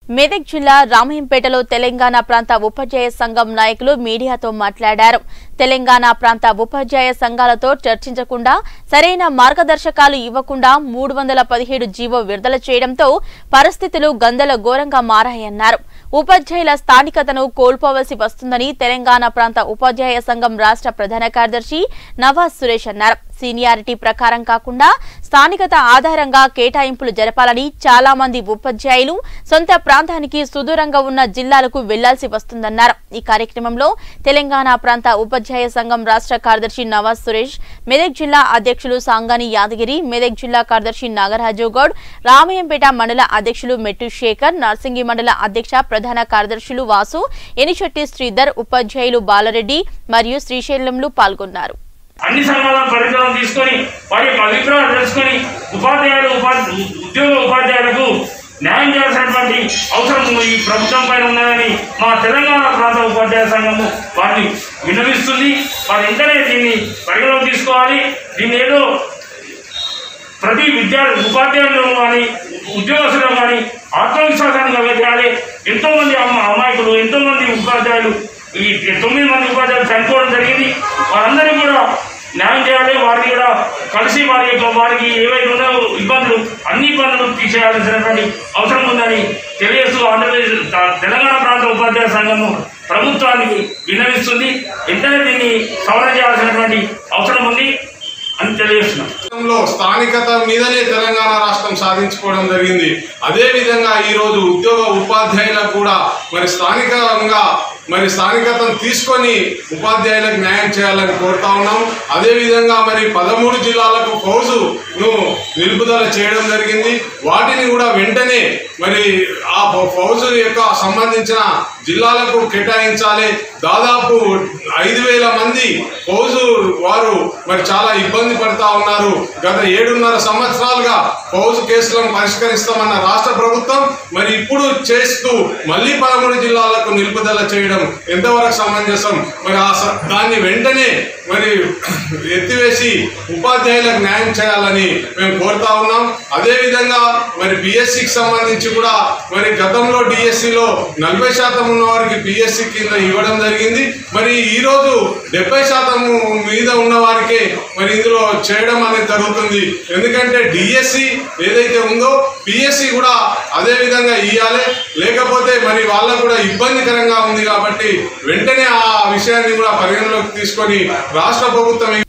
మెదక్ జిల్లా రామయంపేటలో తెలంగాణ ప్రాంత ఉపాధ్యాయ సంఘం నాయకులు మీడియాతో మాట్లాడారు తెలంగాణ ప్రాంత ఉపాధ్యాయ సంఘాలతో చర్చించకుండా సరైన మార్గదర్శకాలు ఇవ్వకుండా మూడు వందల పదిహేడు జీవో విడుదల చేయడంతో పరిస్థితులు గందరగోళంగా మారాయన్నారు ఉపాధ్యాయుల స్థానికతను కోల్పోవలసి వస్తుందని తెలంగాణ ప్రాంత ఉపాధ్యాయ సంఘం రాష్ట్ర ప్రధాన కార్యదర్శి నవాజ్ సురేష్ అన్నారు సీనియారిటీ ప్రకారం కాకుండా స్థానికత ఆధారంగా కేటాయింపులు జరపాలని చాలా మంది ఉపాధ్యాయులు సొంత ప్రాంతానికి సుదూరంగా ఉన్న జిల్లాలకు వెళ్లాల్సి వస్తుందన్నారు ఈ కార్యక్రమంలో తెలంగాణ ప్రాంత ఉపాధ్యాయ సంఘం రాష్ట్ర కార్యదర్శి నవాజ్ సురేష్ మెదక్ జిల్లా అధ్యక్షులు సాంగాని యాదగిరి మెదక్ జిల్లా కార్యదర్శి నాగరాజు గౌడ్ రామయంపేట మండల అధ్యక్షులు మెట్టు శేఖర్ నర్సింగి మండల అధ్యక్ష ప్రధాన కార్యదర్శులు వాసు ఎనిశెట్టి శ్రీధర్ ఉపాధ్యాయులు బాలరెడ్డి మరియు శ్రీశైలంలు పాల్గొన్నారు అన్ని సంఘాలను పరిగణన తీసుకొని వారి యొక్క అభిప్రాయాలు తెలుసుకొని ఉపాధ్యాయులు ఉపాధి ఉద్యోగ ఉపాధ్యాయులకు న్యాయం చేయాల్సినటువంటి అవసరం ఈ ప్రభుత్వం పైన ఉన్నదని మా తెలంగాణ ప్రాంత ఉపాధ్యాయ సంఘము వారిని విన్నవిస్తుంది వారు వెంటనే దీన్ని పరిగణన తీసుకోవాలి దీన్ని ఏదో ప్రతి విద్యార్థి ఉపాధ్యాయులు కానీ ఉద్యోగస్తులు కానీ ఆత్మవిశ్వాసాన్ని కలిగించాలి ఎంతో మంది అమ్మ అమాయకులు ఎంతో మంది ఉపాధ్యాయులు ఈ తొమ్మిది మంది ఉపాధ్యాయులు చనిపోవడం జరిగింది వారందరికీ కూడా న్యాయం చేయాలి వారికి కూడా కలిసి వారి యొక్క వారికి ఏవైతే ఉన్నాయో ఇబ్బందులు అన్ని ఇబ్బందులు తీసేయాల్సినటువంటి అవసరం ఉందని తెలియజేస్తూ ఆంధ్రప్రదేశ్ త- తెలంగాణ ప్రాంత ఉపాధ్యాయ సంఘము ప్రభుత్వానికి విన్నవిస్తుంది వెంటనే దీన్ని సవరణ చేయాల్సినటువంటి అవసరం ఉంది అని తెలియజేస్తున్నాం రాష్ట్రంలో స్థానికత మీదనే తెలంగాణ రాష్ట్రం సాధించుకోవడం జరిగింది అదే విధంగా ఈరోజు ఉద్యోగ ఉపాధ్యాయులకు కూడా మరి స్థానికంగా మరి స్థానికతను తీసుకొని ఉపాధ్యాయులకు న్యాయం చేయాలని కోరుతా ఉన్నాం అదే విధంగా మరి పదమూడు జిల్లాలకు ఫౌజును నిలుపుదల చేయడం జరిగింది వాటిని కూడా వెంటనే మరి ఆ ఫౌజు యొక్క సంబంధించిన జిల్లాలకు కేటాయించాలి దాదాపు ఐదు వేల మంది ఫౌజు వారు మరి చాలా ఇబ్బంది పడతా ఉన్నారు గత ఏడున్నర సంవత్సరాలుగా ఫౌజు కేసులను పరిష్కరిస్తామన్న రాష్ట్ర ప్రభుత్వం మరి ఇప్పుడు చేస్తూ మళ్ళీ పదమూడు జిల్లాలకు నిలుపుదల చేయడం ఎంతవరకు సమంజసం మరి ఆ స- దాన్ని వెంటనే మరి ఎత్తివేసి ఉపాధ్యాయులకు న్యాయం చేయాలని మేము కోరుతా ఉన్నాం అదేవిధంగా మరి బిఎస్సికి సంబంధించి కూడా మరి గతంలో డిఎస్సిలో నలభై శాతం ఉన్న వారికి పిఎస్సి కింద ఇవ్వడం జరిగింది మరి ఈరోజు డెబ్బై శాతం మీద ఉన్న వారికే మరి ఇందులో చేయడం అనేది జరుగుతుంది ఎందుకంటే డిఎస్సి ఏదైతే ఉందో పిఎస్సి కూడా అదే విధంగా ఇవ్వాలి లేకపోతే మరి వాళ్ళకు కూడా ఇబ్బందికరంగా ఉంది కాబట్టి వెంటనే ఆ విషయాన్ని కూడా పరిగణలోకి తీసుకొని రాష్ట్ర ప్రభుత్వం